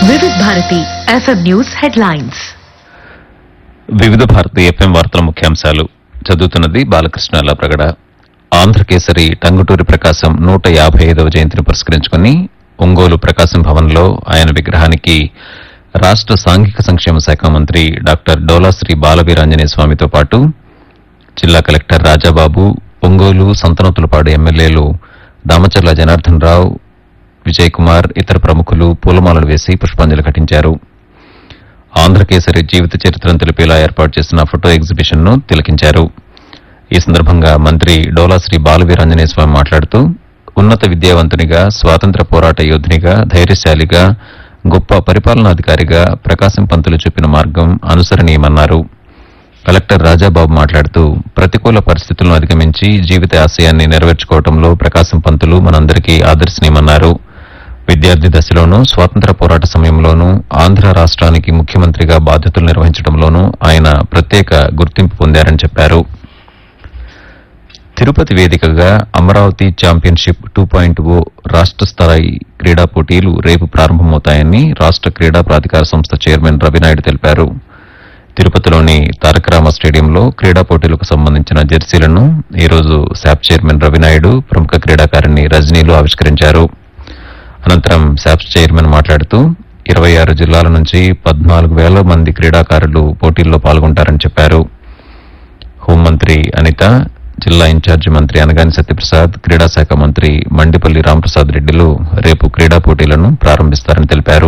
వివిధ Bharati FM news headlines వివిధ Bharati FM వార్తల ముఖ్యాంశాలు చదువుతున్నది బాలకృష్ణ ప్రగడ ఆంధ్రకేసరి టంగుటూరి ప్రకాశం నూట యాభై ఐదవ జయంతిని పురస్కరించుకుని ఒంగోలు ప్రకాశం భవన్లో ఆయన విగ్రహానికి రాష్ట సాంఘిక సంక్షేమ శాఖ మంత్రి డాక్టర్ డోలాశ్రీ బాలవీరాంజనేయ స్వామితో పాటు జిల్లా కలెక్టర్ రాజాబాబు ఒంగోలు సంతనోతులపాడు ఎమ్మెల్యేలు దామచర్ల జనార్దన్ రావు విజయ్ కుమార్ ఇతర ప్రముఖులు పూలమాలలు వేసి పుష్పాంజలి ఘటించారు ఆంధ్రకేసరి జీవిత చరిత్రను తెలిపేలా ఏర్పాటు చేసిన ఫోటో ఎగ్జిబిషన్ ను తిలకించారు ఈ సందర్భంగా మంత్రి డోలాశ్రీ బాలవీరాంజనేయ స్వామి మాట్లాడుతూ ఉన్నత విద్యావంతునిగా స్వాతంత్ర పోరాట యోధునిగా ధైర్యశాలిగా గొప్ప పరిపాలనాధికారిగా ప్రకాశం పంతులు చూపిన మార్గం అనుసరణీయమన్నారు కలెక్టర్ రాజాబాబు మాట్లాడుతూ ప్రతికూల పరిస్థితులను అధిగమించి జీవిత ఆశయాన్ని నెరవేర్చుకోవడంలో ప్రకాశం పంతులు మనందరికీ ఆదర్శనీయమన్నారు విద్యార్థి దశలోనూ స్వాతంత్ర పోరాట సమయంలోనూ ఆంధ్ర రాష్ట్రానికి ముఖ్యమంత్రిగా బాధ్యతలు నిర్వహించడంలోనూ ఆయన ప్రత్యేక గుర్తింపు పొందారని చెప్పారు తిరుపతి వేదికగా Amaravati championship two point O రాష్ట స్థాయి క్రీడా పోటీలు రేపు ప్రారంభమవుతాయని రాష్ట క్రీడా ప్రాధికార సంస్థ చైర్మన్ రవినాయుడు తెలిపారు తిరుపతిలోని తారకరామ స్టేడియంలో క్రీడా పోటీలకు సంబంధించిన జెర్సీలను ఈ రోజు శాప్ చైర్మన్ రవినాయుడు ప్రముఖ క్రీడాకారిణి రజనీలు ఆవిష్కరించారు అనంతరం శాప్స్ చైర్మన్ మాట్లాడుతూ ఇరవై ఆరు జిల్లాల నుంచి పద్నాలుగు వేల మంది క్రీడాకారులు పోటీల్లో పాల్గొంటారని చెప్పారు హోంమంత్రి అనిత జిల్లా ఇన్ఛార్జి మంత్రి అనగాని సత్యప్రసాద్ క్రీడా శాఖ మంత్రి మండిపల్లి రాంప్రసాద్ రెడ్డిలు రేపు క్రీడా పోటీలను ప్రారంభిస్తారని తెలిపారు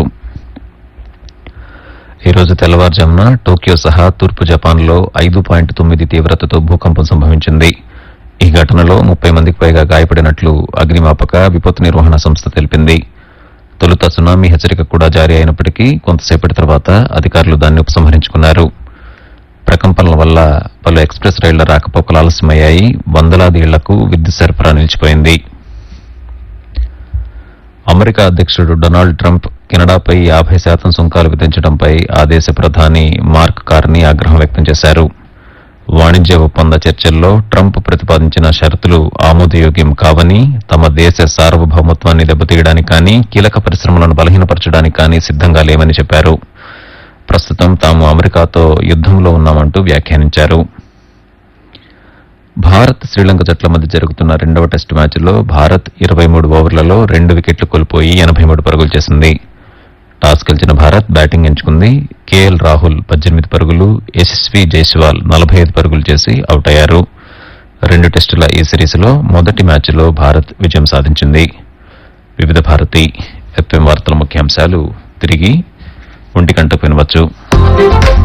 ఈ రోజు తెల్లవారుజామున టోక్యో సహా తూర్పు జపాన్లో ఐదు పాయింట్ తొమ్మిది తీవ్రతతో భూకంపం సంభవించింది ఈ ఘటనలో ముప్పై మందికి పైగా గాయపడినట్లు అగ్నిమాపక విపత్తు నిర్వహణ సంస్థ తెలిపింది తొలుత సునామీ హెచ్చరిక కూడా జారీ అయినప్పటికీ కొంతసేపటి తర్వాత అధికారులు దాన్ని ఉపసంహరించుకున్నారు ప్రకంపనల వల్ల పలు ఎక్స్ప్రెస్ రైళ్ల రాకపోకలు ఆలస్యమయ్యాయి వందలాది ఇళ్లకు విద్యుత్ సరఫరా నిలిచిపోయింది అమెరికా అధ్యక్షుడు డొనాల్డ్ ట్రంప్ కెనడాపై యాభై శాతం సుంకాలు విధించడంపై ఆ దేశ ప్రధాని మార్క్ కార్నీ ఆగ్రహం వ్యక్తం చేశారు వాణిజ్య ఒప్పంద చర్చల్లో ట్రంప్ ప్రతిపాదించిన షరతులు ఆమోదయోగ్యం కావని తమ దేశ సార్వభౌమత్వాన్ని దెబ్బతీయడానికి కానీ కీలక పరిశ్రమలను బలహీనపరచడానికి కానీ సిద్ధంగా లేవని చెప్పారు ప్రస్తుతం తాము అమెరికాతో యుద్దంలో ఉన్నామంటూ వ్యాఖ్యానించారు భారత్ శ్రీలంక జట్ల మధ్య జరుగుతున్న రెండవ టెస్టు మ్యాచ్లో భారత్ ఇరవై మూడు ఓవర్లలో రెండు వికెట్లు కోల్పోయి ఎనభై మూడు పరుగులు చేసింది టాస్ గెలిచిన భారత్ బ్యాటింగ్ ఎంచుకుంది కేఎల్ రాహుల్ పద్దెనిమిది పరుగులు యశస్వి జైస్వాల్ నలభై ఐదు పరుగులు చేసి అవుట్ అయ్యారు రెండు టెస్టుల ఈ సిరీస్లో మొదటి మ్యాచ్లో భారత్ విజయం సాధించింది వివిధ భారతి ఎఫ్ఎం వార్తల ముఖ్యాంశాలు తిరిగి ఒంటి గంటకు వినవచ్చు